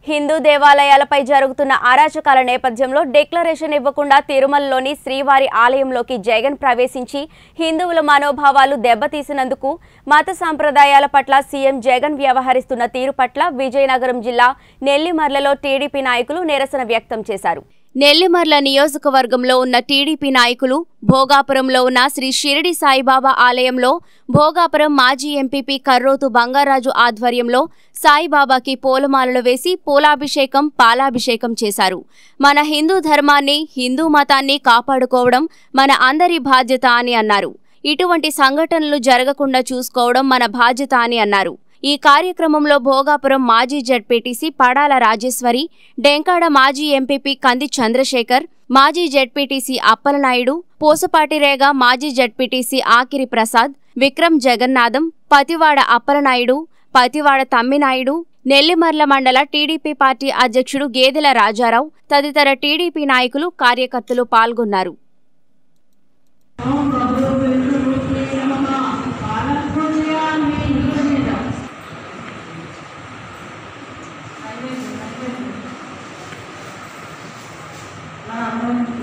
హిందూ దేవాలయాలపై జరుగుతున్న అరాచకాల నేపథ్యంలో డిక్లరేషన్ ఇవ్వకుండా తిరుమలలోని శ్రీవారి ఆలయంలోకి జగన్ ప్రవేశించి హిందువుల మనోభావాలు దెబ్బతీసినందుకు మత సంప్రదాయాల పట్ల సీఎం జగన్ వ్యవహరిస్తున్న తీరు పట్ల విజయనగరం జిల్లా నెల్లిమర్లలో టీడీపీ నాయకులు నిరసన వ్యక్తం చేశారు నెల్లిమర్ల నియోజకవర్గంలో ఉన్న టీడీపీ నాయకులు భోగాపురంలో ఉన్న శ్రీ షిరిడి సాయిబాబా ఆలయంలో భోగాపురం మాజీ ఎంపీపీ కర్రోతు బంగారాజు ఆధ్వర్యంలో సాయిబాబాకి పూలమాలలు వేసి పూలాభిషేకం పాలాభిషేకం చేశారు మన హిందూ ధర్మాన్ని హిందూ మతాన్ని కాపాడుకోవడం మన అందరి బాధ్యత అని అన్నారు ఇటువంటి సంఘటనలు జరగకుండా చూసుకోవడం మన బాధ్యత అని అన్నారు ఈ కార్యక్రమంలో భోగాపురం మాజీ జడ్పీటీసీ పడాల రాజేశ్వరి డెంకాడ మాజీ ఎంపీపీ కంది చంద్రశేఖర్ మాజీ జడ్పీటీసీ అప్పలనాయుడు పూసపాటిరేగ మాజీ జడ్పీటీసీ ఆకిరి ప్రసాద్ విక్రమ్ జగన్నాథం పతివాడ అప్పలనాయుడు పతివాడ తమ్మినాయుడు నెల్లిమర్ల మండల టీడీపీ పార్టీ అధ్యక్షుడు గేదెల రాజారావు తదితర టీడీపీ నాయకులు కార్యకర్తలు పాల్గొన్నారు మనం